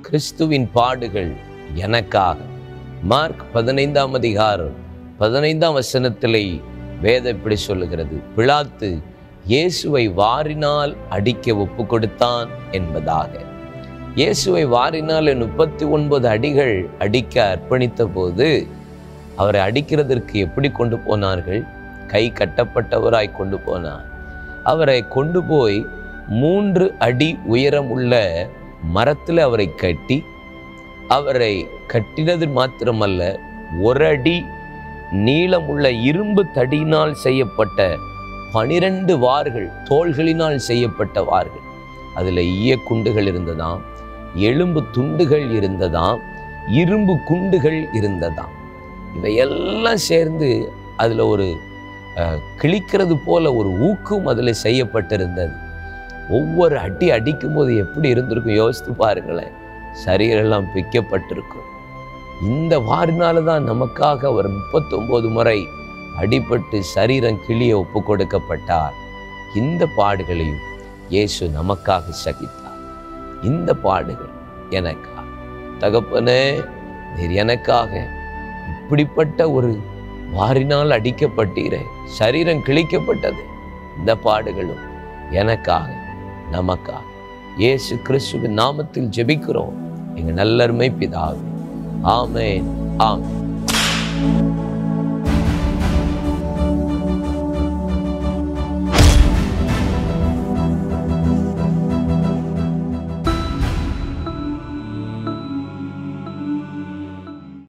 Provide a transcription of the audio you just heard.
கிறிஸ்துவின் பாடுகள் எனக்காக மார்க் பதினைந்தாம் அதிகாரம் பதினைந்தாம் வசனத்திலே வேதம் இப்படி சொல்லுகிறது பிலாத்து இயேசுவை வாரினால் அடிக்க ஒப்பு கொடுத்தான் என்பதாக இயேசுவை வாரினால் முப்பத்தி ஒன்பது அடிகள் அடிக்க அர்ப்பணித்த போது அவரை அடிக்கிறதற்கு எப்படி கொண்டு போனார்கள் கை கட்டப்பட்டவராய் கொண்டு போனார் அவரை கொண்டு போய் மூன்று அடி உயரம் உள்ள மரத்தில் அவரை கட்டி அவரை கட்டினது மாத்திரமல்ல ஒரு அடி நீளமுள்ள இரும்பு தடியினால் செய்யப்பட்ட பனிரெண்டு வார்கள் தோள்களினால் செய்யப்பட்ட வார்கள் அதில் ஈய குண்டுகள் இருந்ததாம் எலும்பு துண்டுகள் இருந்ததாம் இரும்பு குண்டுகள் இருந்ததாம் இவையெல்லாம் சேர்ந்து அதில் ஒரு அஹ், கிழிக்கிறது போல ஒரு ஊக்கும் அதில் செய்யப்பட்டிருந்தது ஒவ்வொரு அடி அடிக்கும்போது எப்படி இருந்திருக்கும் யோசித்து பாருங்களேன் சரீரெல்லாம் பிக்கப்பட்டிருக்கும் இந்த வாரினால தான் நமக்காக அவர் முப்பத்தொம்போது முறை அடிபட்டு சரீரம் கிளிய ஒப்பு கொடுக்கப்பட்டார் இந்த பாடுகளையும் இயேசு நமக்காக சகித்தார் இந்த பாடுகள் எனக்காக தகப்பனே நீர் எனக்காக இப்படிப்பட்ட ஒரு வாரினால் அடிக்கப்பட்டீரே சரீரம் கிழிக்கப்பட்டது இந்த பாடுகளும் எனக்காக நமக்காக இயேசு கிறிஸ்துவின் நாமத்தில் ஜெபிக்கிறோம் எங்க நல்லருமை பிதாவே ஆமென் ஆமென்